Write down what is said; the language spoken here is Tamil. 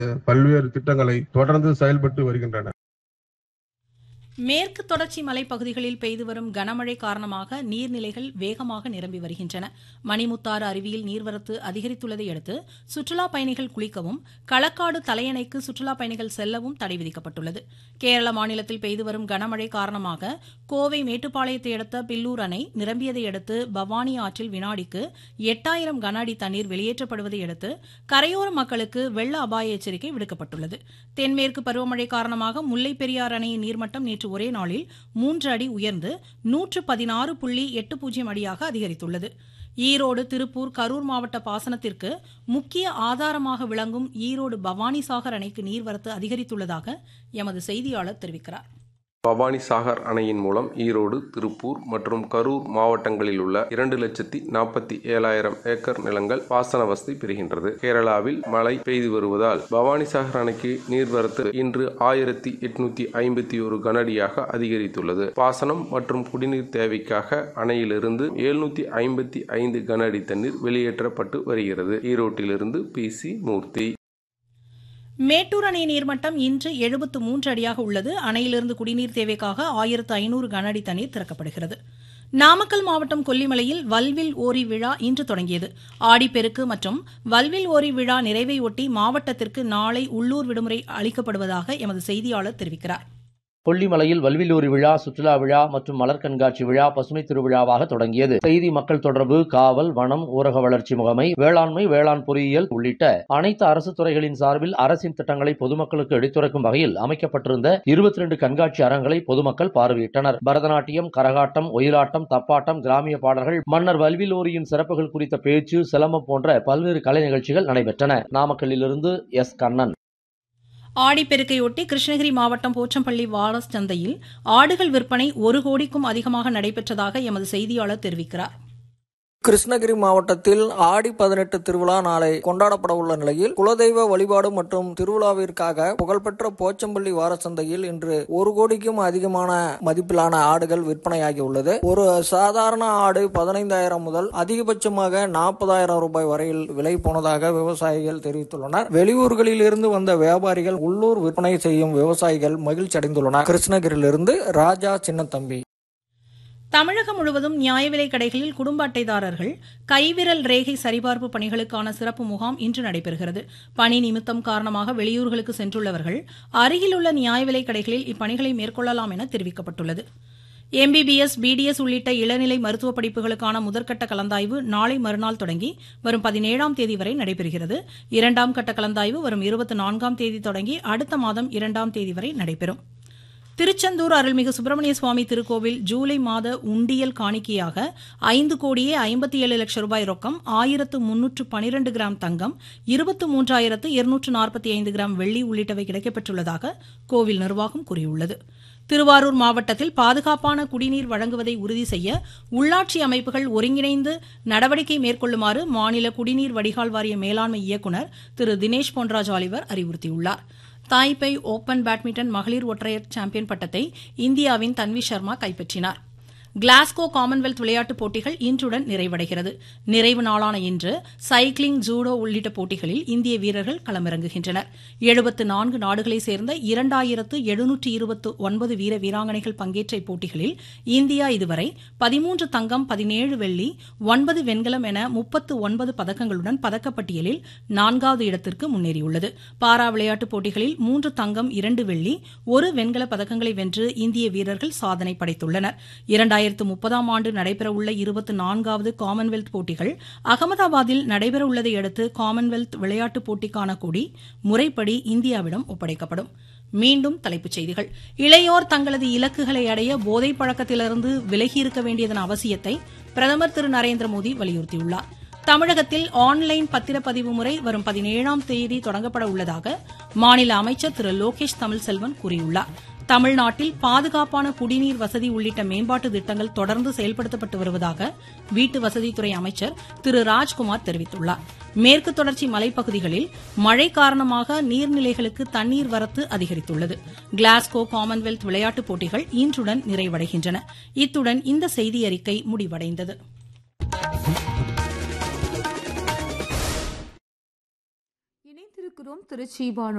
பல்வேறு திட்டங்களை தொடர்ந்து செயல்பட்டு வருகின்றன மேற்கு தொடர்ச்சி மலைப்பகுதிகளில் பெய்து வரும் கனமழை காரணமாக நீர்நிலைகள் வேகமாக நிரம்பி வருகின்றன மணிமுத்தாறு அருவியில் நீர்வரத்து அதிகரித்துள்ளதை அடுத்து சுற்றுலா பயணிகள் குளிக்கவும் களக்காடு தலையணைக்கு சுற்றுலா பயணிகள் செல்லவும் தடை விதிக்கப்பட்டுள்ளது கேரள மாநிலத்தில் பெய்து வரும் கனமழை காரணமாக கோவை மேட்டுப்பாளையத்தை அடுத்த பில்லூர் அணை நிரம்பியதை அடுத்து பவானி ஆற்றில் வினாடிக்கு எட்டாயிரம் கன அடி தண்ணீர் வெளியேற்றப்படுவதை அடுத்து கரையோர மக்களுக்கு வெள்ள அபாய எச்சரிக்கை விடுக்கப்பட்டுள்ளது தென்மேற்கு பருவமழை காரணமாக முல்லை பெரியாறு அணையின் நீர்மட்டம் நேற்று ஒரே நாளில் மூன்று அடி உயர்ந்து நூற்று பதினாறு புள்ளி எட்டு பூஜ்ஜியம் அடியாக அதிகரித்துள்ளது ஈரோடு திருப்பூர் கரூர் மாவட்ட பாசனத்திற்கு முக்கிய ஆதாரமாக விளங்கும் ஈரோடு பவானிசாகர் அணைக்கு நீர்வரத்து அதிகரித்துள்ளதாக எமது செய்தியாளர் தெரிவிக்கிறார் பவானி சாகர் அணையின் மூலம் ஈரோடு திருப்பூர் மற்றும் கரூர் மாவட்டங்களில் உள்ள இரண்டு லட்சத்தி நாற்பத்தி ஏழாயிரம் ஏக்கர் நிலங்கள் பாசன வசதி பெறுகின்றது கேரளாவில் மழை பெய்து வருவதால் பவானி சாகர் அணைக்கு நீர்வரத்து இன்று ஆயிரத்தி எட்நூத்தி ஐம்பத்தி ஒரு கனஅடியாக அதிகரித்துள்ளது பாசனம் மற்றும் குடிநீர் தேவைக்காக அணையிலிருந்து எழுநூத்தி ஐம்பத்தி ஐந்து கன அடி தண்ணீர் வெளியேற்றப்பட்டு வருகிறது ஈரோட்டிலிருந்து பி சி மூர்த்தி மேட்டூர் அணை நீர்மட்டம் இன்று எழுபத்து மூன்று அடியாக உள்ளது அணையிலிருந்து குடிநீர் தேவைக்காக ஆயிரத்து ஐநூறு கன அடி தண்ணீர் திறக்கப்படுகிறது நாமக்கல் மாவட்டம் கொல்லிமலையில் வல்வில் ஓரி விழா இன்று தொடங்கியது ஆடிப்பெருக்கு மற்றும் வல்வில் ஓரி விழா நிறைவை ஒட்டி மாவட்டத்திற்கு நாளை உள்ளூர் விடுமுறை அளிக்கப்படுவதாக எமது செய்தியாளர் தெரிவிக்கிறார் கொல்லிமலையில் வல்விலூரி விழா சுற்றுலா விழா மற்றும் மலர் கண்காட்சி விழா பசுமை திருவிழாவாக தொடங்கியது செய்தி மக்கள் தொடர்பு காவல் வனம் ஊரக வளர்ச்சி முகமை வேளாண்மை வேளாண் பொறியியல் உள்ளிட்ட அனைத்து அரசு துறைகளின் சார்பில் அரசின் திட்டங்களை பொதுமக்களுக்கு எடுத்துரைக்கும் வகையில் அமைக்கப்பட்டிருந்த இருபத்தி ரெண்டு கண்காட்சி அரங்களை பொதுமக்கள் பார்வையிட்டனர் பரதநாட்டியம் கரகாட்டம் ஒயிலாட்டம் தப்பாட்டம் கிராமிய பாடல்கள் மன்னர் வல்விலூரியின் சிறப்புகள் குறித்த பேச்சு சிலம்பம் போன்ற பல்வேறு கலை நிகழ்ச்சிகள் நடைபெற்றன நாமக்கல்லிலிருந்து எஸ் கண்ணன் ஆடிப்பெருக்கையொட்டி கிருஷ்ணகிரி மாவட்டம் போச்சம்பள்ளி வாரஸ் சந்தையில் ஆடுகள் விற்பனை ஒரு கோடிக்கும் அதிகமாக நடைபெற்றதாக எமது செய்தியாளர் தெரிவிக்கிறார் கிருஷ்ணகிரி மாவட்டத்தில் ஆடி பதினெட்டு திருவிழா நாளை கொண்டாடப்பட உள்ள நிலையில் குலதெய்வ வழிபாடு மற்றும் திருவிழாவிற்காக புகழ்பெற்ற போச்சம்பள்ளி வாரச்சந்தையில் இன்று ஒரு கோடிக்கும் அதிகமான மதிப்பிலான ஆடுகள் விற்பனையாகி உள்ளது ஒரு சாதாரண ஆடு பதினைந்தாயிரம் முதல் அதிகபட்சமாக நாற்பதாயிரம் ரூபாய் வரையில் விலை போனதாக விவசாயிகள் தெரிவித்துள்ளனர் வெளியூர்களில் இருந்து வந்த வியாபாரிகள் உள்ளூர் விற்பனை செய்யும் விவசாயிகள் மகிழ்ச்சி அடைந்துள்ளனர் கிருஷ்ணகிரியிலிருந்து ராஜா சின்னத்தம்பி தமிழகம் முழுவதும் நியாய விலைக் கடைகளில் குடும்ப அட்டைதாரர்கள் கைவிரல் ரேகை சரிபார்ப்பு பணிகளுக்கான சிறப்பு முகாம் இன்று நடைபெறுகிறது பணி நிமித்தம் காரணமாக வெளியூர்களுக்கு சென்றுள்ளவர்கள் அருகிலுள்ள நியாய விலைக் கடைகளில் இப்பணிகளை மேற்கொள்ளலாம் என தெரிவிக்கப்பட்டுள்ளது எம்பிபிஎஸ் பிடிஎஸ் உள்ளிட்ட இளநிலை மருத்துவ படிப்புகளுக்கான முதற்கட்ட கலந்தாய்வு நாளை மறுநாள் தொடங்கி வரும் பதினேழாம் தேதி வரை நடைபெறுகிறது இரண்டாம் கட்ட கலந்தாய்வு வரும் இருபத்தி நான்காம் தேதி தொடங்கி அடுத்த மாதம் இரண்டாம் தேதி வரை நடைபெறும் திருச்செந்தூர் அருள்மிகு சுப்பிரமணிய சுவாமி திருக்கோவில் ஜூலை மாத உண்டியல் காணிக்கையாக ஐந்து கோடியே ஐம்பத்தி ஏழு லட்சம் ரூபாய் ரொக்கம் ஆயிரத்து முன்னூற்று பனிரெண்டு கிராம் தங்கம் இருபத்து மூன்றாயிரத்து இருநூற்று நாற்பத்தி ஐந்து கிராம் வெள்ளி உள்ளிட்டவை கிடைக்கப்பெற்றுள்ளதாக கோவில் நிர்வாகம் கூறியுள்ளது திருவாரூர் மாவட்டத்தில் பாதுகாப்பான குடிநீர் வழங்குவதை உறுதி செய்ய உள்ளாட்சி அமைப்புகள் ஒருங்கிணைந்து நடவடிக்கை மேற்கொள்ளுமாறு மாநில குடிநீர் வடிகால் வாரிய மேலாண்மை இயக்குநர் திரு தினேஷ் பொன்ராஜ் ஆலிவர் அறிவுறுத்தியுள்ளார் தாய்பை ஓபன் பேட்மிண்டன் மகளிர் ஒற்றையர் சாம்பியன் பட்டத்தை இந்தியாவின் தன்வி சர்மா கைப்பற்றினார் கிளாஸ்கோ காமன்வெல்த் விளையாட்டுப் போட்டிகள் இன்றுடன் நிறைவடைகிறது நிறைவு நாளான இன்று சைக்கிளிங் ஜூடோ உள்ளிட்ட போட்டிகளில் இந்திய வீரர்கள் களமிறங்குகின்றனர் எழுபத்து நான்கு நாடுகளைச் சேர்ந்த இரண்டாயிரத்து எழுநூற்று இருபத்து ஒன்பது வீர வீராங்கனைகள் பங்கேற்ற இப்போட்டிகளில் இந்தியா இதுவரை பதிமூன்று தங்கம் பதினேழு வெள்ளி ஒன்பது வெண்கலம் என முப்பத்து ஒன்பது பதக்கங்களுடன் பதக்கப்பட்டியலில் நான்காவது இடத்திற்கு முன்னேறியுள்ளது பாரா விளையாட்டுப் போட்டிகளில் மூன்று தங்கம் இரண்டு வெள்ளி ஒரு வெண்கல பதக்கங்களை வென்று இந்திய வீரர்கள் சாதனை படைத்துள்ளனர் இரண்டாயிரத்து முப்பதாம் ஆண்டு நடைபெறவுள்ள இருபத்தி நான்காவது காமன்வெல்த் போட்டிகள் அகமதாபாத்தில் நடைபெறவுள்ளதை அடுத்து காமன்வெல்த் விளையாட்டுப் போட்டிக்கான கொடி முறைப்படி இந்தியாவிடம் ஒப்படைக்கப்படும் மீண்டும் தலைப்புச் செய்திகள் இளையோர் தங்களது இலக்குகளை அடைய போதைப் பழக்கத்திலிருந்து விலகி இருக்க வேண்டியதன் அவசியத்தை பிரதமர் திரு நரேந்திர மோடி வலியுறுத்தியுள்ளார் தமிழகத்தில் ஆன்லைன் பத்திரப்பதிவு முறை வரும் பதினேழாம் தேதி தொடங்கப்பட உள்ளதாக மாநில அமைச்சர் திரு லோகேஷ் தமிழ்செல்வன் கூறியுள்ளார் தமிழ்நாட்டில் பாதுகாப்பான குடிநீர் வசதி உள்ளிட்ட மேம்பாட்டு திட்டங்கள் தொடர்ந்து செயல்படுத்தப்பட்டு வருவதாக வீட்டு வசதித்துறை அமைச்சர் திரு ராஜ்குமார் தெரிவித்துள்ளார் மேற்கு தொடர்ச்சி மலைப்பகுதிகளில் மழை காரணமாக நீர்நிலைகளுக்கு தண்ணீர் வரத்து அதிகரித்துள்ளது கிளாஸ்கோ காமன்வெல்த் விளையாட்டுப் போட்டிகள் இன்றுடன் நிறைவடைகின்றன இத்துடன் இந்த செய்தி அறிக்கை முடிவடைந்தது இணைந்திருக்கிறோம் கேட்டுக்கொண்டிருக்கிறோம் திருச்சி வானொலி